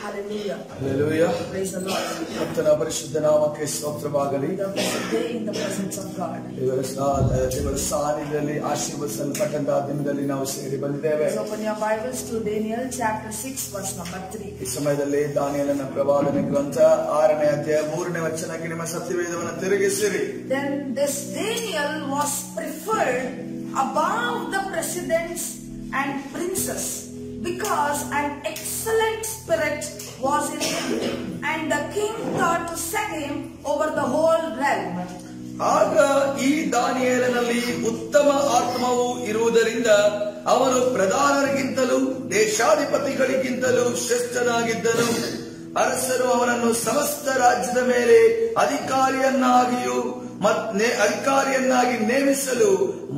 Hallelujah. Hallelujah. Praise the Lord. ಕರ್ತನ ಪರಿಶುದ್ಧ ನಾಮಕ್ಕೆ ಸ್ತೋತ್ರವಾಗಲಿ The blessed day in the presence of God. ದೇವರ ಸಾ- ದೇವರ ಸಾನ್ನಿಧ್ಯದಲ್ಲಿ ಆಶೀರ್ವದಿಸಲ್ಪಟ್ಟಂತಹ ದಿನದಲ್ಲಿ ನಾವು ಸೇರಿ ಬಂದಿದ್ದೇವೆ Please open your Bibles to Daniel chapter 6, verse number 3. ಈ ಸಮಯದಲ್ಲಿ ದಾನಿಯಲನ ಪ್ರವಾದನೆ ಗ್ರಂಥ ಆರನೇ ಅಧ್ಯಾಯ ಮೂರನೇ ವಚನಕ್ಕೆ ನಿಮ್ಮ ಸತ್ಯವೇದವನ್ನು ತಿರುಗಿಸಿರಿ Then this Daniel was preferred above the presidents and princes because an excellent spirit was in him, and the king thought to set him over the whole realm. ಆಗ ಈ ದಾನಿಯೇಲನಲ್ಲಿ ಉತ್ತಮ ಆತ್ಮವು ಇರುವುದರಿಂದ ಅವನು ಪ್ರಧಾನರಿಗಿಂತಲೂ ದೇಶಾಧಿಪತಿಗಳಿಗಿಂತಲೂ ಶ್ರೇಷ್ಠನಾಗಿದ್ದನು ಅರಸರು ಅವನನ್ನು ಸಮಸ್ತ ರಾಜ್ಯದ ಮೇಲೆ ಅಧಿಕಾರಿಯನ್ನಾಗಿಯೂ ಮತ್ ನೇ- ಅಧಿಕಾರಿಯನ್ನಾಗಿ ನೇಮಿಸಲು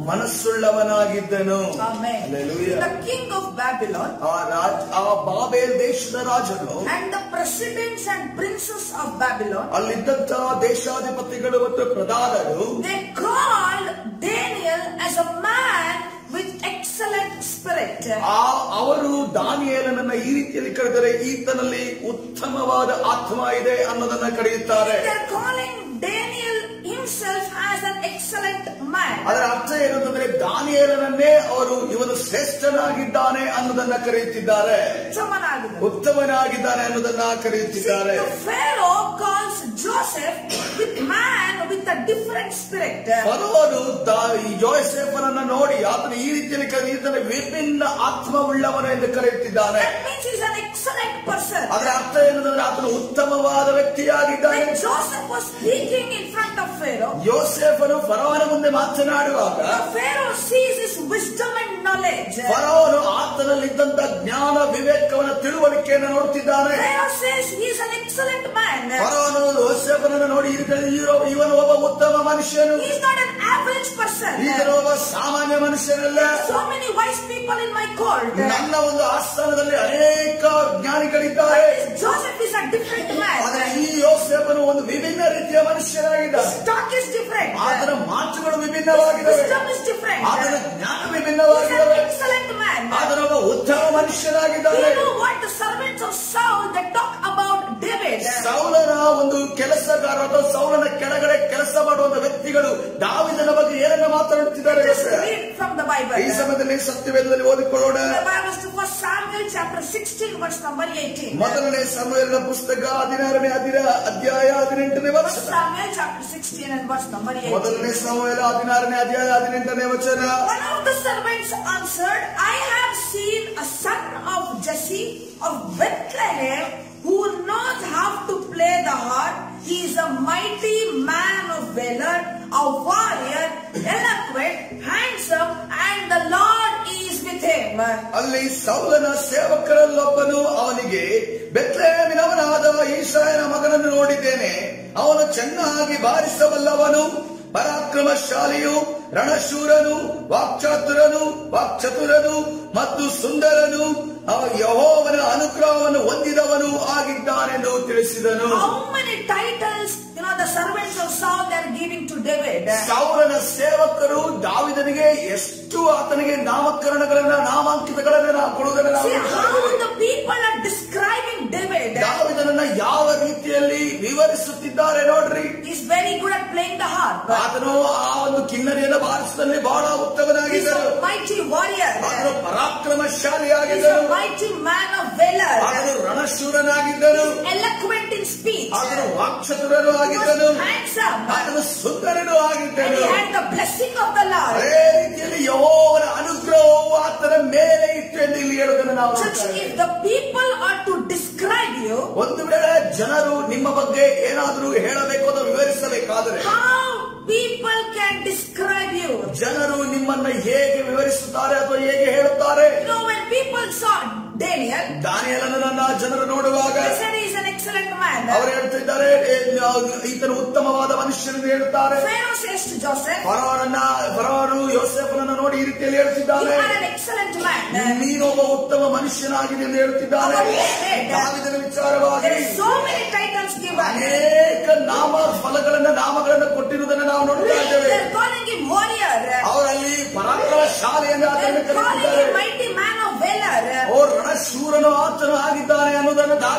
ಮನಸ್ಸುಳ್ಳವನಾಗಿದ್ದನು Amen. Hallelujah. The king of Babylon ಆ ರಾಜ್ ಆ ಬಾಬೇಲ್ ದೇಶದ ರಾಜನು and the presidents and princes of Babylon, ಅಲ್ಲಿದ್ದಂತಹ ದೇಶಾಧಿಪತಿಗಳು ಮತ್ತು ಪ್ರಧಾನರು they called Daniel as a man with excellent spirit. ಆ ಅವರು ದಾನಿಯೇಲನನ್ನ ಈ ರೀತಿಯಲ್ಲಿ ಕರೆದರೆ ಈತನಲ್ಲಿ ಉತ್ತಮವಾದ ಆತ್ಮ ಇದೆ ಅನ್ನೋದನ್ನ ಕರೆಯುತ್ತಾರೆ They're calling Daniel himself as an excellent man. ಅದರ ಅರ್ಥ ಏನು ಅಂತಂದ್ರೆ ದಾನಿಯೇಲನನ್ನೇ ಅವರು ಇವನು ಶ್ರೇಷ್ಠನಾಗಿದ್ದಾನೆ ಅನ್ನೋದನ್ನ ಕರೆಯುತ್ತಿದ್ದಾರೆ ಉತ್ತಮನಾಗಿದ್ದಾನೆ. ಉತ್ತಮನಾಗಿದ್ದಾನೆ ಅನ್ನೋದನ್ನ See, ಕರೆಯುತ್ತಿದ್ದಾರೆ the Pharaoh calls Joseph with man with a different spirit. ಫರೋನು ದಾ- ಈ ಯೋಸೇಫನನ್ನ ನೋಡಿ ಆತನ ಈ ರೀತಿಯಲ್ಲಿ ಕರೆ ಈತನ ವಿಭಿನ್ನ ಆತ್ಮವುಳ್ಳವನು ಎಂದು ಕರೆಯುತ್ತಿದ್ದಾನೆ That means he's an excellent person. ಅದರ ಅರ್ಥ ಏನಂದ್ರೆ ಆತನು ಉತ್ತಮವಾದ ವ್ಯಕ್ತಿಯಾಗಿದ್ದಾನೆ When Joseph was speaking in front of Pharaoh, ಯೋಸೇಫನು ಫರೋವನ ಮುಂದೆ ಮಾತನಾಡುವಾಗ the Pharaoh sees his wisdom and knowledge. ಫರೋನು ಆತನಲ್ಲಿದ್ದಂತ ಜ್ಞಾನ ವಿವೇಕವನ್ನ ತಿಳುವಳಿಕೆಯನ್ನು ನೋಡ್ತಿದ್ದಾನೆ Pharaoh says he's an excellent man. ಫರೋನು ಯೋಸೇಫನನ್ನು ನೋಡಿ ಈತನು ಇರೋ- ಇವನು ಒಬ್ಬ ಉತ್ತಮ ಮನುಷ್ಯನು He's not an average person. ಈತನು ಒಬ್ಬ ಸಾಮಾನ್ಯ ಮನುಷ್ಯನಲ್ಲ So many wise people in my court. ನನ್ನ ಒಂದು ಆಸ್ಥಾನದಲ್ಲಿ ಅನೇಕ ಜ್ಞಾನಿಗಳಿದ್ದಾರೆ Joseph is a different ಆದ್ರೆ man. ಈ ಯೋಸೇಫನು ಒಂದು ವಿಭಿನ್ನ ರೀತಿಯ ಮನುಷ್ಯನಾಗಿದ್ದಾನೆ Talk is different. ಆತನ ಮಾತುಗಳು ವಿಭಿನ್ನವಾಗಿದ್ದಾವೆ Wisdom is different. ಆತನ ಜ್ಞಾನ He's an ವಿಭಿನ್ನವಾಗಿದ್ದಾವೆ excellent man. ಆತನೊಬ್ಬ ಉತ್ತಮ Do ಮನುಷ್ಯನಾಗಿದ್ದಾನೆ you know what the servants of Saul they talk about David? ಸೌಲನ ಒಂದು ಕೆಲಸಗಾರ ಅಥವಾ ಸೌಲನ ಕೆಳಗಡೆ ಕೆಲಸ ಮಾಡುವಂತ ವ್ಯಕ್ತಿಗಳು ದಾವಿದನ ಬಗ್ಗೆ ಏನನ್ನ ಮಾತನಾಡುತ್ತಿದ್ದಾರೆ Just ಗೊತ್ತಾ? read from the Bible. ಈ ಸಮಯದಲ್ಲಿ ಸತ್ಯವೇದದಲ್ಲಿ ಓದಿಕೊಳ್ಳೋಣ The Bible is to First Samuel chapter 16 verse number 18. ಮೊದಲನೇ ಸಮಯದ ಪುಸ್ತಕ ಹದಿನಾರನೇ ಅದಿರ ಅಧ್ಯಾಯ ಹದಿನೆಂಟನೇ ವರ್ಷ First Samuel chapter 16 and verse number 18. ಮೊದಲನೇ ಸಮಯದ ಹದಿನಾರನೇ ಅಧ್ಯಾಯ ಹದಿನೆಂಟನೇ ವಚನ One of the servants answered, I have seen a son of Jesse of Bethlehem who knows how to play the harp. He is a mighty man of valor, a warrior, eloquent, handsome, and the Lord is with him. ಅಲ್ಲಿ ಸೌಲನ ಸೇವಕರಲ್ಲೊಬ್ಬನು ಅವನಿಗೆ ಬೆತ್ಲೆಹೇಮಿನವನಾದ ಈಶಾಯನ ಮಗನನ್ನು ನೋಡಿದ್ದೇನೆ ಅವನು ಚೆನ್ನಾಗಿ ಬಾರಿಸಬಲ್ಲವನು ಪರಾಕ್ರಮಶಾಲಿಯು ರಣಶೂರನು ವಾಕ್ಚಾತುರನು ವಾಕ್ಚತುರನು ಮತ್ತು ಸುಂದರನು ಅವ ಯಹೋವನ ಅನುಗ್ರಹವನ್ನು ಹೊಂದಿದವನು ಆಗಿದ್ದಾನೆಂದು ತಿಳಿಸಿದನು How many titles, you know, the servants of Saul they are giving to David? ಸೌಲನ ಸೇವಕರು ದಾವಿದನಿಗೆ ಎಷ್ಟು ಆತನಿಗೆ ನಾಮಕರಣಗಳನ್ನ ನಾಮಾಂಕಿತಗಳನ್ನ ನಾವು ಕೊಡುವುದನ್ನು ನಾವು See ನೋಡ್ತಾ how ಇದ್ದೇವೆ. the people are describing David. ದಾವಿದನನ್ನ ಯಾವ ರೀತಿಯಲ್ಲಿ ವಿವರಿಸುತ್ತಿದ್ದಾರೆ ನೋಡ್ರಿ He's very good at playing the harp. ಆತನು ಆ ಒಂದು ಕಿನ್ನರಿಯನ್ನು ಬಾರಿಸುವಲ್ಲಿ ಬಹಳ He's ಉತ್ತಮನಾಗಿದ್ದನು a mighty warrior. ಆತನು He's ಪರಾಕ್ರಮಶಾಲಿಯಾಗಿದ್ದನು a mighty man of valor. ಆತನು ರಣಶೂರನಾಗಿದ್ದನು Eloquent in speech. ಆತನು ವಾಕ್ಚತುರನು He ಆಗಿದ್ದನು was handsome. ಆತನು ಸುಂದರನು And ಆಗಿದ್ದನು he had the blessing of the Lord. ಅದೇ ರೀತಿಯಲ್ಲಿ ಯಹೋವನ ಅನುಗ್ರಹವು ಆತನ ಮೇಲೆ ಇತ್ತು ಎಂದು ಇಲ್ಲಿ ಹೇಳುವುದನ್ನು ನಾವು Church, ನೋಡ್ತಾ ಇದ್ದೇವೆ. if the people are to describe you, ಒಂದು ವೇಳೆ ಜನರು ನಿಮ್ಮ ಬಗ್ಗೆ ಏನಾದರೂ ಹೇಳಬೇಕು ಅಥವಾ ವಿವರಿಸಬೇಕಾದರೆ how people can describe you? ಜನರು ನಿಮ್ಮನ್ನ ಹೇಗೆ ವಿವರಿಸುತ್ತಾರೆ ಅಥವಾ ಹೇಗೆ ಹೇಳುತ್ತಾರೆ You know, when people saw Daniel, ದಾನಿಯಲನ್ನು ನನ್ನ ಜನರು ನೋಡುವಾಗ they said he's an excellent man. ಅವರು ಹೇಳ್ತಿದ್ದಾರೆ "ಏ, ಈತನು ಉತ್ತಮವಾದ ಮನುಷ್ಯನೆಂದು ಹೇಳುತ್ತಾರೆ Pharaoh says to Joseph, ಫರೋನನ್ನ ಫರೋನು ಯೋಸೆಫನನ್ನು ನೋಡಿ ಈ ರೀತಿಯಲ್ಲಿ you ಹೇಳುತ್ತಿದ್ದಾನೆ are an excellent man. ನೀನು ಒಬ್ಬ ಉತ್ತಮ ಮನುಷ್ಯನಾಗಿದೆ ಎಂದು ಹೇಳುತ್ತಿದ್ದಾನೆ ದಾವಿದನ ವಿಚಾರವಾಗಿ There are so many titles given. ಅನೇಕ ನಾಮ ಫಲಗಳನ್ನ ನಾಮಗಳನ್ನ ಕೊಟ್ಟಿರುವುದನ್ನು ನಾವು ನೋಡ್ತಾ ಇದ್ದೇವೆ They're calling him warrior. ಅವರಲ್ಲಿ ಪರಾಕ್ರಮಶಾಲಿ ಎಂದು ಆತನನ್ನು They're calling ಕರೆಯುತ್ತಿದ್ದಾರೆ him mighty man of valor. ಓ ರಣಶೂರನು ಆತನು ಆಗಿದ್ದಾನೆ ಅನ್ನೋದನ್ನು ದಾವಿದ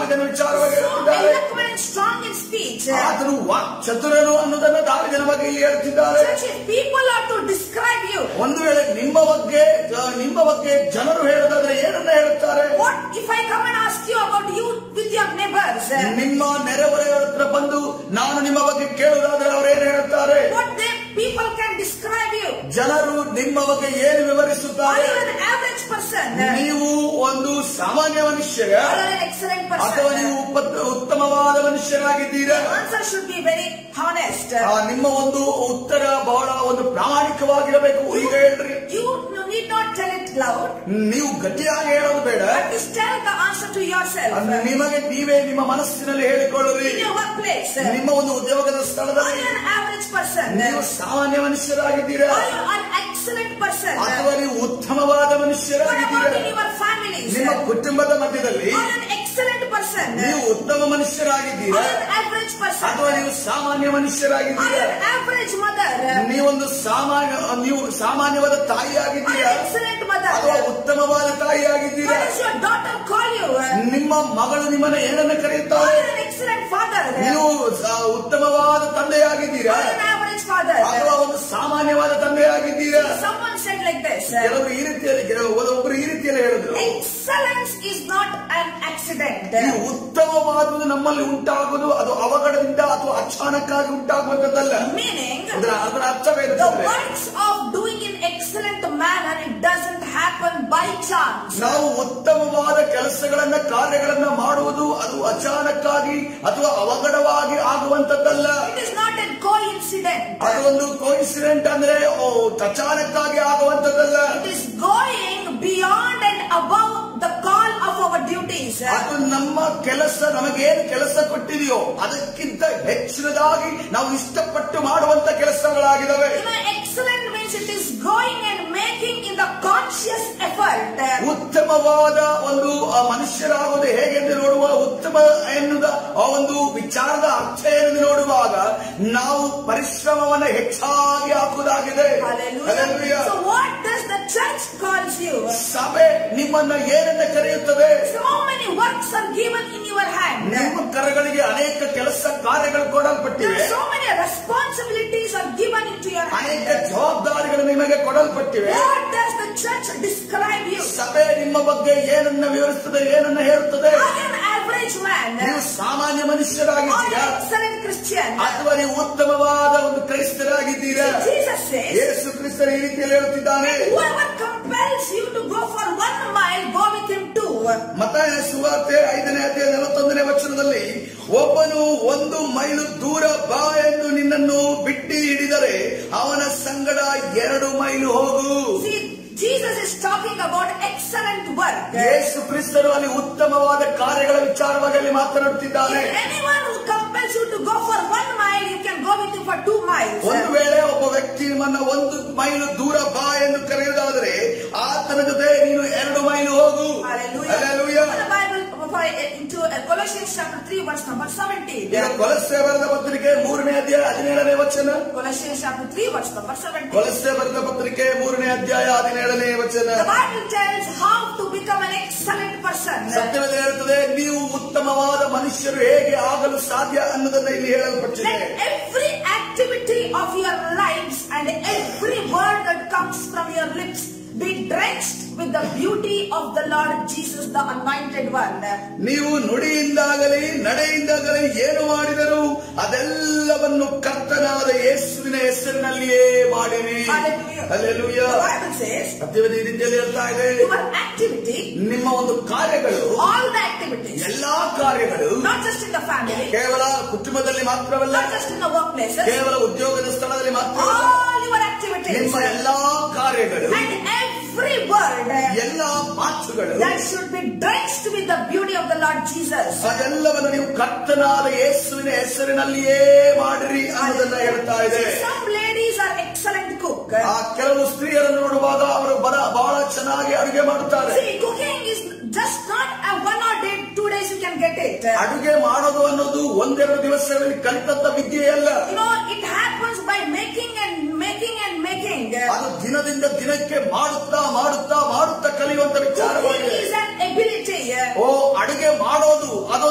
ದಾವಿದನ ವಿಚಾರವಾಗಿ So ಹೇಳ್ತಿದ್ದಾರೆ eloquent and strong in speech. ಆತನು ವಾಕ್ ಚತುರನು ಅನ್ನೋದನ್ನ ದಾವಿದನ ಬಗ್ಗೆ ಇಲ್ಲಿ ಹೇಳ್ತಿದ್ದಾರೆ Church, if people are to describe you, ಒಂದು ವೇಳೆ ನಿಮ್ಮ ಬಗ್ಗೆ ಆ, ನಿಮ್ಮ ಬಗ್ಗೆ ಜನರು ಹೇಳೋದಾದ್ರೆ ಏನನ್ನ ಹೇಳುತ್ತಾರೆ what if I come and ask you about you with your neighbors? ನಿಮ್ಮ ನೆರೆಹೊರೆಯವರ ಹತ್ರ ಬಂದು ನಾನು ನಿಮ್ಮ ಬಗ್ಗೆ ಕೇಳುವುದಾದ್ರೆ ಅವ್ರೇನು ಹೇಳ್ತಾರೆ What they people can describe you? ಜನರು ನಿಮ್ಮ ಬಗ್ಗೆ ಏನು Are ವಿವರಿಸುತ್ತಾರೆ you an average person? ನೀವು ಒಂದು ಸಾಮಾನ್ಯ ಮನುಷ್ಯರ Are you an excellent ಅಥವಾ person? ನೀವು ಉಪ- ಉತ್ತಮವಾದ ಮನುಷ್ಯರಾಗಿದ್ದೀರಾ The answer should be very honest. ಆ, ನಿಮ್ಮ ಒಂದು ಉತ್ತರ ಬಹಳ ಒಂದು ಪ್ರಾಮಾಣಿಕವಾಗಿರಬೇಕು ಈಗ ಹೇಳ್ರಿ You need not tell it loud, ನೀವು ಗಟ್ಟಿಯಾಗಿ ಹೇಳೋದು ಬೇಡ but just tell the answer to yourself. ನಿಮಗೆ ನೀವೇ ನಿಮ್ಮ ಮನಸ್ಸಿನಲ್ಲಿ ಹೇಳಿಕೊಳ್ಳ್ರಿ In your workplace, ನಿಮ್ಮ ಒಂದು ಉದ್ಯೋಗದ are ಸ್ಥಳದಲ್ಲಿ you an average person? ನೀವು ಸಾಮಾನ್ಯ ಮನುಷ್ಯರಾಗಿದ್ದೀರಾ Are you an excellent person? ಅಥವಾ ನೀವು ಉತ್ತಮವಾದ What about ಮನುಷ್ಯರಾಗಿದ್ದೀರಾ in your families? ನಿಮ್ಮ Are ಕುಟುಂಬದ ಮಧ್ಯದಲ್ಲಿ you an excellent person? ನೀವು ಉತ್ತಮ Are ಮನುಷ್ಯರಾಗಿದ್ದೀರಾ you an average person? ಅಥವಾ ನೀವು ಸಾಮಾನ್ಯ Are you ಮನುಷ್ಯರಾಗಿದ್ದೀರಾ an average mother? ನೀವೊಂದು ಸಾಮಾನ್ಯ ನೀವು ಸಾಮಾನ್ಯವಾದ Are you ತಾಯಿಯಾಗಿದ್ದೀರಾ an excellent ಅಥವಾ mother? ಉತ್ತಮವಾದ ತಾಯಿಯಾಗಿದ್ದೀರಾ What does your daughter call you? ನಿಮ್ಮ ಮಗಳು ನಿಮ್ಮನ್ನ ಏನನ್ನ Are ಕರೆಯುತ್ತಾರೆ you an excellent father? ನೀವು ಸ- ಉತ್ತಮವಾದ ತಂದೆಯಾಗಿದ್ದೀರಾ Are you an average father? ಅಥವಾ ಒಂದು ಸಾಮಾನ್ಯವಾದ ತಂದೆಯಾಗಿದ್ದೀರಾ Someone said like this. ಕೆಲವರು ಈ ರೀತಿಯಲ್ಲಿ ಕೆಲವು- ಒಬ್ಬರು ಈ ರೀತಿಯಲ್ಲಿ ಹೇಳಿದ್ರು Excellence is not an accident. ಈ ಉತ್ತಮವಾದುದು ನಮ್ಮಲ್ಲಿ ಉಂಟಾಗುವುದು ಅದು ಅವಘಡದಿಂದ ಅಥವಾ ಅಚಾನಕ್ಕಾಗಿ ಉಂಟಾಗುವಂತದ್ದಲ್ಲ Meaning, ಅದರ ಅದರ ಅರ್ಥವೇನು the ಅಂದ್ರೆ, works of doing in excellent manner, it doesn't happen by chance. ನಾವು ಉತ್ತಮವಾದ ಕೆಲಸಗಳನ್ನ ಕಾರ್ಯಗಳನ್ನ ಮಾಡುವುದು ಅದು ಅಚಾನಕ್ಕಾಗಿ ಅಥವಾ ಅವಘಡವಾಗಿ ಆಗುವಂತದ್ದಲ್ಲ It is not a coincidence. ಅದು ಒಂದು ಕೋಇನ್ಸಿಡೆಂಟ್ ಅಂದ್ರೆ ಓ, ಅಚಾನಕ್ಕಾಗಿ ಆಗುವಂತದ್ದಲ್ಲ It is going beyond and above the call of our duties. ಅದು ನಮ್ಮ ಕೆಲಸ ನಮಗೇನು ಕೆಲಸ ಕೊಟ್ಟಿದೆಯೋ ಅದಕ್ಕಿಂತ ಹೆಚ್ಚಿನದಾಗಿ ನಾವು ಇಷ್ಟಪಟ್ಟು ಮಾಡುವಂತ ಕೆಲಸಗಳಾಗಿದ್ದಾವೆ You know, excellent means it is going and making in the conscious effort. ಉತ್ತಮವಾದ ಒಂದು ಆ ಮನುಷ್ಯರಾಗುವುದು ಹೇಗೆಂದು ನೋಡುವ ಉತ್ತಮ ಎನ್ನುವ ಆ ಒಂದು ವಿಚಾರದ ಅರ್ಥ ಏನೆಂದು ನೋಡುವಾಗ ನಾವು ಪರಿಶ್ರಮವನ್ನು ಹೆಚ್ಚಾಗಿ ಹಾಕುವುದಾಗಿದೆ Hallelujah. Hallelujah. So what does the church calls you? ಸಭೆ ನಿಮ್ಮನ್ನ ಏನನ್ನ ಕರೆಯುತ್ತದೆ So many works are given in your hand. ನಿಮ್ಮ ಕರಗಳಿಗೆ ಅನೇಕ ಕೆಲಸ ಕಾರ್ಯಗಳು There ಕೊಡಲ್ಪಟ್ಟಿವೆ are so many responsibilities are given into your ಅನೇಕ hand. ಜವಾಬ್ದಾರಿಗಳು ನಿಮಗೆ ಕೊಡಲ್ಪಟ್ಟಿವೆ What does the church describe you? ಸಭೆ ನಿಮ್ಮ ಬಗ್ಗೆ ಏನನ್ನ ವಿವರಿಸುತ್ತದೆ ಏನನ್ನ ಹೇಳುತ್ತದೆ Are you an average man? ನೀವು ಸಾಮಾನ್ಯ Are you ಮನುಷ್ಯರಾಗಿದ್ದೀರಾ an excellent Christian? ಅಥವಾ ನೀವು ಉತ್ತಮವಾದ ಒಂದು ಕ್ರೈಸ್ತರಾಗಿದ್ದೀರಾ Jesus says, ಯೇಸು ಕ್ರಿಸ್ತರು ಈ ರೀತಿಯಲ್ಲಿ ಹೇಳುತ್ತಿದ್ದಾನೆ whoever compels you to go for one mile, go with him two. ಮತಾಯ ಸುವಾರ್ತೆ ಐದನೇ ಅಧ್ಯಾಯ ನಲವತ್ತೊಂದನೇ ವಚನದಲ್ಲಿ ಒಬ್ಬನು ಒಂದು ಮೈಲು ದೂರ ಬಾ ಎಂದು ನಿನ್ನನ್ನು ಬಿಟ್ಟಿ ಹಿಡಿದರೆ ಅವನ ಸಂಗಡ ಎರಡು ಮೈಲು ಹೋಗು See, Jesus is talking about excellent work. ಯೇಸು ಕ್ರಿಸ್ತರು ಅಲ್ಲಿ ಉತ್ತಮವಾದ ಕಾರ್ಯಗಳ ವಿಚಾರವಾಗಿ ಅಲ್ಲಿ ಮಾತನಾಡುತ್ತಿದ್ದಾನೆ If anyone who compels you to go for one mile, you can go with him for two miles. ಒಂದು ವೇಳೆ ಒಬ್ಬ ವ್ಯಕ್ತಿ ನಿಮ್ಮನ್ನ ಒಂದು ಮೈಲು ದೂರ ಬಾ ಎಂದು ಕರೆಯುವುದಾದರೆ ಆತನ ಜೊತೆ ನೀನು ಎರಡು ಮೈಲು ಹೋಗು Hallelujah. Hallelujah. Open the Bible for, into uh, Colossians chapter 3 verse number 17. ಈಗ ಕೊಲಸೆ ಬರೆದ ಪತ್ರಿಕೆ ಮೂರನೇ ಅಧ್ಯಾಯ ಹದಿನೇಳನೇ ವಚನ Colossians chapter 3 verse number 17. ಕೊಲಸೆ ಬರೆದ ಪತ್ರಿಕೆ ಮೂರನೇ ಅಧ್ಯಾಯ ಹದಿನೇಳನೇ ವಚನ The Bible tells how to become an excellent person. ಸತ್ಯವೇದ ಹೇಳುತ್ತದೆ ನೀವು ಉತ್ತಮವಾದ ಮನುಷ್ಯರು ಹೇಗೆ ಆಗಲು ಸಾಧ್ಯ ಅನ್ನೋದನ್ನ ಇಲ್ಲಿ ಹೇಳಲ್ಪಟ್ಟಿದೆ Let every activity of your lives and every word that comes from your lips be drenched with the beauty of the Lord Jesus, the anointed one. ನೀವು ನುಡಿಯಿಂದಾಗಲಿ ನಡೆಯಿಂದಾಗಲಿ ಏನು ಮಾಡಿದರೂ ಅದೆಲ್ಲವನ್ನು ಕರ್ತನಾದ ಯೇಸುವಿನ ಹೆಸರಿನಲ್ಲಿಯೇ ಮಾಡಿರಿ Hallelujah. Hallelujah. The Bible says ಸತ್ಯವೇದ ಈ ರೀತಿಯಲ್ಲಿ ಹೇಳ್ತಾ ಇದೆ your activity, ನಿಮ್ಮ ಒಂದು ಕಾರ್ಯಗಳು all the activities, ಎಲ್ಲಾ ಕಾರ್ಯಗಳು not just in the family, ಕೇವಲ ಕುಟುಂಬದಲ್ಲಿ ಮಾತ್ರವಲ್ಲ not just in the workplaces, ಕೇವಲ ಉದ್ಯೋಗದ ಸ್ಥಳದಲ್ಲಿ ಮಾತ್ರವಲ್ಲ all your activities ನಿಮ್ಮ ಎಲ್ಲಾ ಕಾರ್ಯಗಳು and every word ಎಲ್ಲಾ ಮಾತುಗಳು that should be drenched with the beauty of the Lord Jesus. ಅದೆಲ್ಲವನ್ನು ನೀವು ಕರ್ತನಾದ ಯೇಸುವಿನ ಹೆಸರಿನಲ್ಲಿಯೇ ಮಾಡಿರಿ ಅನ್ನೋದನ್ನ ಹೇಳ್ತಾ ಇದೆ Some ladies are excellent cook. ಆ ಕೆಲವು ಸ್ತ್ರೀಯರನ್ನು ನೋಡುವಾಗ ಅವರು ಬರ ಬಹಳ ಚೆನ್ನಾಗಿ ಅಡುಗೆ ಮಾಡುತ್ತಾರೆ See, cooking is just not a one or day, two days you can get it. ಅಡುಗೆ ಮಾಡೋದು ಅನ್ನೋದು ಒಂದೆರಡು ದಿವಸಗಳಲ್ಲಿ ಕಲಿತಂತ ವಿದ್ಯೆ ಅಲ್ಲ You know, it happens by making and making and making. ಅದು ದಿನದಿಂದ ದಿನಕ್ಕೆ ಮಾಡುತ್ತಾ ಮಾಡುತ್ತಾ ಮಾಡುತ್ತಾ ಕಲಿಯುವಂತ Cooking ವಿಚಾರವಾಗಿದೆ is an ability. ಓ ಅಡುಗೆ ಮಾಡೋದು ಅದು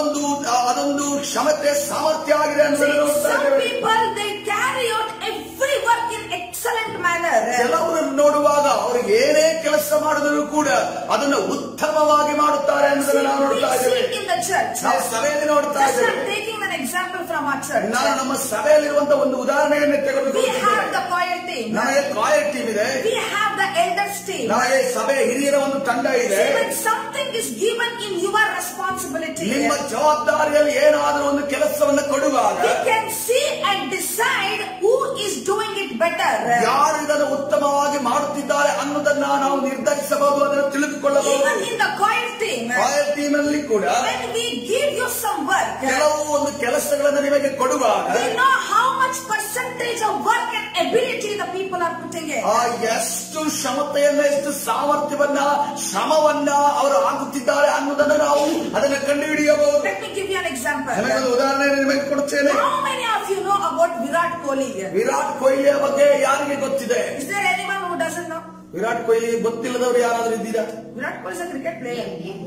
ಅದೊಂದು ಅದೊಂದು ಕ್ಷಮತೆ ಸಾಮರ್ಥ್ಯ ಆಗಿದೆ ಅಂತ See, ನೋಡ್ತಾ some ಇದ್ದೇವೆ. people they carry out every work in excellent manner. ಕೆಲವರನ್ನು ನೋಡುವಾಗ ಅವ್ರಿಗೆ ಏನೇ ಕೆಲಸ ಮಾಡಿದರೂ ಕೂಡ ಅದನ್ನು ಉತ್ತಮವಾಗಿ ಮಾಡುತ್ತಾರೆ See, ಅನ್ನೋದನ್ನ ನಾವು we ನೋಡ್ತಾ ಇದ್ದೇವೆ see in the church. ನಾವು ಸಭೆಯಲ್ಲಿ ನೋಡ್ತಾ Just ಇದ್ದೇವೆ I'm taking an example from our church. ನಾನು ನಮ್ಮ ಸಭೆಯಲ್ಲಿರುವಂತ ಒಂದು ಉದಾಹರಣೆಯನ್ನು We have ತೆಗೆದುಕೊಳ್ಳುತ್ತೇನೆ the choir team. ನಮಗೆ ಕಾಯರ್ ಟೀಮ್ ಇದೆ We have the elders team. ನಮಗೆ ಸಭೆ ಹಿರಿಯರ ಒಂದು ತಂಡ ಇದೆ See, when something is given in your responsibility, ನಿಮ್ಮ ಜವಾಬ್ದಾರಿಯಲ್ಲಿ ಏನಾದರೂ ಒಂದು ಕೆಲಸವನ್ನು ಕೊಡುವಾಗ we can see and decide who is doing it better. ಯಾರು ಇದನ್ನು ಉತ್ತಮವಾಗಿ ಮಾಡುತ್ತಿದ್ದಾರೆ ಅನ್ನೋದನ್ನ ನಾವು ನಿರ್ಧರಿಸಬಹುದು ಅದನ್ನು ತಿಳಿದುಕೊಳ್ಳಬಹುದು Even in the choir team, choir team ಅಲ್ಲಿ ಕೂಡ when we give you some work, ಕೆಲವು ಒಂದು ಕೆಲಸಗಳನ್ನು ನಿಮಗೆ ಕೊಡುವಾಗ we know how much percentage of work and ability the people are putting in. ಆ ಎಷ್ಟು ಕ್ಷಮತೆಯನ್ನ ಎಷ್ಟು ಸಾಮರ್ಥ್ಯವನ್ನ ಶ್ರಮವನ್ನ ಅವರು ಹಾಕುತ್ತಿದ್ದಾರೆ ಅನ್ನೋದನ್ನ ನಾವು ಅದನ್ನ ಕಂಡುಹಿಡಿಯಬಹುದು Let me give you an example. ನನಗೊಂದು ಉದಾಹರಣೆ ನಿಮಗೆ ಕೊಡುತ್ತೇನೆ How many of you know about Virat Kohli? Virat ಕೊಹ್ಲಿಯ ಬಗ್ಗೆ ಯಾರಿಗೆ ಗೊತ್ತಿದೆ Is there anyone who doesn't know? Virat Kohli ಗೊತ್ತಿಲ್ಲದವರು ಯಾರಾದ್ರೂ ಇದ್ದೀರಾ Virat Kohli is a cricket player.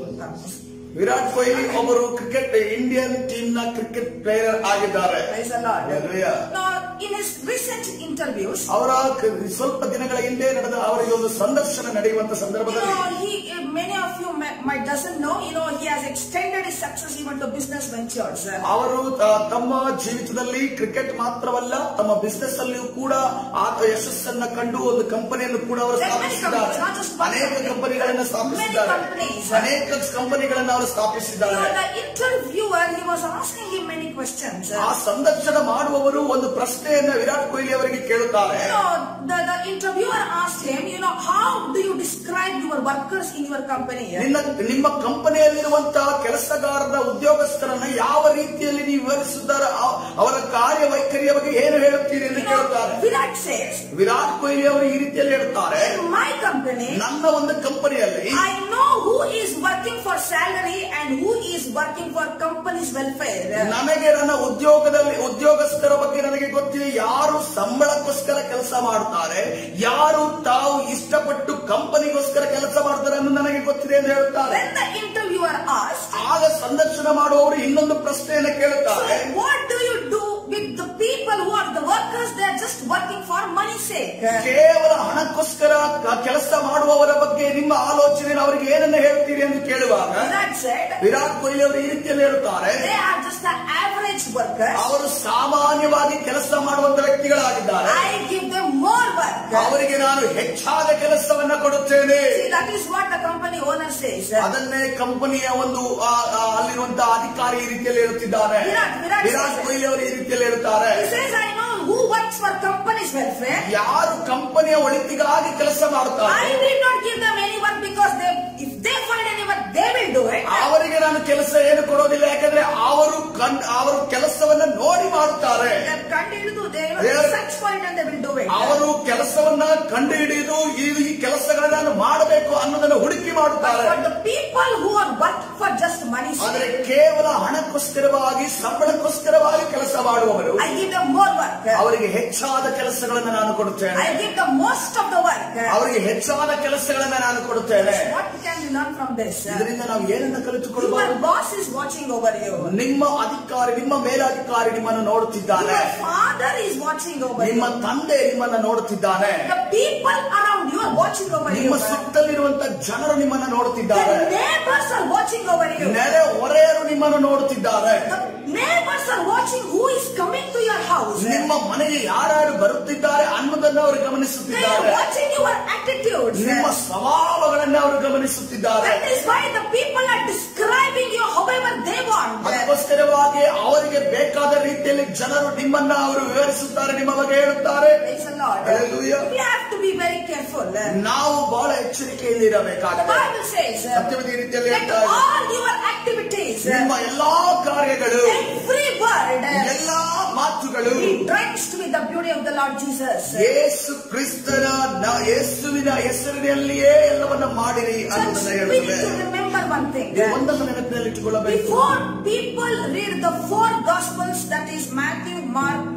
Virat Kohli ಒಬ್ಬರು ಕ್ರಿಕೆಟ್ ಇಂಡಿಯನ್ ಟೀಮ್ ನ ಕ್ರಿಕೆಟ್ ಪ್ಲೇಯರ್ ಆಗಿದ್ದಾರೆ Praise the Lord. Hallelujah. Now, in his recent interviews, ಅವರ ಕ- ಸ್ವಲ್ಪ ದಿನಗಳ ಹಿಂದೆ ನಡೆದ ಅವರಿಗೆ ಒಂದು ಸಂದರ್ಶನ ನಡೆಯುವಂತ you ಸಂದರ್ಭದಲ್ಲಿ know, he, uh, many of you might, might doesn't know, you know, he has extended his success even to business ventures. ಅವರು ಆ, ತಮ್ಮ ಜೀವಿತದಲ್ಲಿ ಕ್ರಿಕೆಟ್ ಮಾತ್ರವಲ್ಲ ತಮ್ಮ ಬಿಸ್ನೆಸ್ ಅಲ್ಲಿಯೂ ಕೂಡ ಆತ ಯಶಸ್ಸನ್ನ ಕಂಡು ಒಂದು ಕಂಪನಿಯನ್ನು ಕೂಡ ಅವರು There are many ಸ್ಥಾಪಿಸಿದ್ದಾರೆ companies, not just one ಅನೇಕ company. ಕಂಪನಿಗಳನ್ನು ಸ್ಥಾಪಿಸಿದ್ದಾರೆ Many companies. ಅನೇಕ ಕಂಪನಿಗಳನ್ನು ಅವರು You ಸ್ಥಾಪಿಸಿದ್ದಾರೆ know, the interviewer, he was asking him many questions. ಆ ಸಂದರ್ಶನ ಮಾಡುವವರು ಒಂದು ಪ್ರಶ್ನೆಯನ್ನ ವಿರಾಟ್ ಕೊಹ್ಲಿ ಅವರಿಗೆ ಕೇಳುತ್ತಾರೆ You know, the, the interviewer asked him, you know, how do you describe your workers in your company? ನಿನ್ನ ನಿಮ್ಮ ಕಂಪನಿಯಲ್ಲಿರುವಂತಹ ಕೆಲಸಗಾರರ ಉದ್ಯೋಗಸ್ಥರನ್ನ ಯಾವ ರೀತಿಯಲ್ಲಿ ನೀವು ವಿವರಿಸಿದ್ದಾರೆ ಆ- ಅವರ ಕಾರ್ಯವೈಖರಿಯ ಬಗ್ಗೆ ಏನು ಹೇಳುತ್ತೀರಿ ಎಂದು You know, ಕೇಳುತ್ತಾರೆ Virat says, ವಿರಾಟ್ ಕೊಹ್ಲಿ ಅವರು ಈ ರೀತಿಯಲ್ಲಿ ಹೇಳ್ತಾರೆ in my company, ನನ್ನ ಒಂದು ಕಂಪನಿಯಲ್ಲಿ I know who is working for salary and who is working for company's welfare. ನನಗೆ ನನ್ನ ಉದ್ಯೋಗದಲ್ಲಿ ಉದ್ಯೋಗಸ್ಥರ ಬಗ್ಗೆ ನನಗೆ ಗೊತ್ತಿದೆ ಯಾರು ಸಂಬಳಕ್ಕೋಸ್ಕರ ಕೆಲಸ ಮಾಡ್ತಾರೆ ಯಾರು ತಾವು ಇಷ್ಟಪಟ್ಟು ಕಂಪನಿಗೋಸ್ಕರ ಕೆಲಸ ಮಾಡ್ತಾರೆ ಅನ್ನೋದು ನನಗೆ ಗೊತ್ತಿದೆ ಎಂದು ಹೇಳುತ್ತಾರೆ When the interviewer asked, ಆಗ ಸಂದರ್ಶನ ಮಾಡುವವರು ಇನ್ನೊಂದು ಪ್ರಶ್ನೆಯನ್ನು so ಕೇಳುತ್ತಾರೆ what do you do with the people who are the workers? They are just working for money's sake. ಕೇವಲ ಹಣಕ್ಕೋಸ್ಕರ ಕ- ಕೆಲಸ ಮಾಡುವವರ ಬಗ್ಗೆ ನಿಮ್ಮ ಆಲೋಚನೆ ಅವರಿಗೆ ಏನನ್ನ ಹೇಳ್ತೀರಿ ಎಂದು ಕೇಳುವಾಗ Virat said, ವಿರಾಟ್ ಕೊಹ್ಲಿ ಅವರು ಈ ರೀತಿಯಲ್ಲಿ ಹೇಳುತ್ತಾರೆ they are just the average workers. ಅವರು ಸಾಮಾನ್ಯವಾಗಿ ಕೆಲಸ ಮಾಡುವಂತ ವ್ಯಕ್ತಿಗಳಾಗಿದ್ದಾರೆ I give them more work. ಅವರಿಗೆ ನಾನು ಹೆಚ್ಚಾದ ಕೆಲಸವನ್ನ ಕೊಡುತ್ತೇನೆ See, that is what the company owner says. ಅದನ್ನೇ ಕಂಪನಿಯ ಒಂದು ಆ, ಆ, ಅಲ್ಲಿರುವಂತಹ ಅಧಿಕಾರಿ ಈ ರೀತಿಯಲ್ಲಿ ಹೇಳುತ್ತಿದ್ದಾರೆ ವಿರಾಟ್- ವಿರಾಟ್ ವಿರಾಟ್ says- ಕೊಹ್ಲಿ ಅವರು ಈ ರೀತಿಯಲ್ಲಿ ಹೇಳ್ತಾರೆ He says, I know who works for company's welfare. ಯಾರು ಕಂಪನಿಯ ಒಳಿತಿಗಾಗಿ ಕೆಲಸ ಮಾಡುತ್ತಾರೆ I need not give them any work because they, if they find any work, they will do it. ಅವರಿಗೆ ನಾನು ಕೆಲಸ ಏನು ಕೊಡೋದಿಲ್ಲ ಯಾಕಂದ್ರೆ ಅವರು ಕಣ್ ಅವರು ಕೆಲಸವನ್ನ ನೋಡಿ ಮಾಡುತ್ತಾರೆ They have ಕಂಡುಹಿಡಿದು they will They are- search for it and they will do it. ಅವರು ಕೆಲಸವನ್ನ ಕಂಡು ಹಿಡಿದು ಈ ಈ ಕೆಲಸಗಳನ್ನ ನಾನು ಮಾಡಬೇಕು ಅನ್ನೋದನ್ನ ಹುಡುಕಿ But ಮಾಡುತ್ತಾರೆ for the people who are working for just money, ಆದರೆ ಕೇವಲ ಹಣಕ್ಕೋಸ್ಕರವಾಗಿ ಸಂಬಳಕ್ಕೋಸ್ಕರವಾಗಿ ಕೆಲಸ ಮಾಡುವವರು I give them more work. ಅವರಿಗೆ ಹೆಚ್ಚಾದ ಕೆಲಸಗಳನ್ನ ನಾನು ಕೊಡುತ್ತೇನೆ I give them most of the work. ಅವರಿಗೆ ಹೆಚ್ಚಾದ ಕೆಲಸಗಳನ್ನ ನಾನು ಕೊಡುತ್ತೇನೆ What can you learn from this? ಇದರಿಂದ ನಾವು ಏನನ್ನ Your ಕಲಿತುಕೊಳ್ಳಬಹುದು boss is watching over you. ನಿಮ್ಮ ಅಧಿಕಾರಿ ನಿಮ್ಮ ಮೇಲಾಧಿಕಾರಿ ನಿಮ್ಮನ್ನು ನೋಡುತ್ತಿದ್ದಾನೆ Your father is watching over you. ನಿಮ್ಮ ತಂದೆ ನಿಮ್ಮನ್ನ ನೋಡುತ್ತಿದ್ದಾನೆ The people around you are watching over you. ನಿಮ್ಮ ಸುತ್ತಲಿರುವಂತ ಜನರು ನಿಮ್ಮನ್ನ ನೋಡುತ್ತಿದ್ದಾರೆ The neighbors are watching over you. ನೆರೆ ಹೊರೆಯರು ನಿಮ್ಮನ್ನು ನೋಡುತ್ತಿದ್ದಾರೆ The neighbors are watching who is coming to your house. ನಿಮ್ಮ ಮನೆಗೆ ಯಾರ್ಯಾರು ಬರುತ್ತಿದ್ದಾರೆ ಅನ್ನೋದನ್ನ ಅವರು They are ಗಮನಿಸುತ್ತಿದ್ದಾರೆ watching your attitudes. ನಿಮ್ಮ ಸ್ವಭಾವಗಳನ್ನ ಅವರು ಗಮನಿಸುತ್ತಿದ್ದಾರೆ That is why the people are describing you however they want. ಅದಕ್ಕೋಸ್ಕರವಾಗಿ ಅವರಿಗೆ ಬೇಕಾದ ರೀತಿಯಲ್ಲಿ ಜನರು ನಿಮ್ಮನ್ನ ಅವರು ವಿವರಿಸುತ್ತಾರೆ ನಿಮ್ಮ ಬಗ್ಗೆ ಹೇಳುತ್ತಾರೆ Praise the Lord. Hallelujah. We have to be very careful. The ನಾವು ಬಹಳ ಎಚ್ಚರಿಕೆಯಿಂದ ಇರಬೇಕಾಗಿದೆ Bible says, ಸತ್ಯವಾದ ಈ ರೀತಿಯಲ್ಲಿ let ಹೇಳ್ತಾ ಇದೆ. all your activities, ನಿಮ್ಮ ಎಲ್ಲಾ ಕಾರ್ಯಗಳು every word, ಎಲ್ಲಾ ಮಾತುಗಳು be drenched with the beauty of the Lord Jesus. ಯೇಸು ಕ್ರಿಸ್ತನ ನ- ಯೇಸುವಿನ ಹೆಸರಿನಲ್ಲಿಯೇ ಎಲ್ಲವನ್ನ ಮಾಡಿರಿ Church, ಅನ್ನೋದನ್ನ we need ಹೇಳುತ್ತದೆ to remember one thing. ನೀವು ಒಂದನ್ನು ನೆನಪಿನಲ್ಲಿಟ್ಟುಕೊಳ್ಳಬೇಕು Before people read the four gospels, that is Matthew, Mark, Luke, and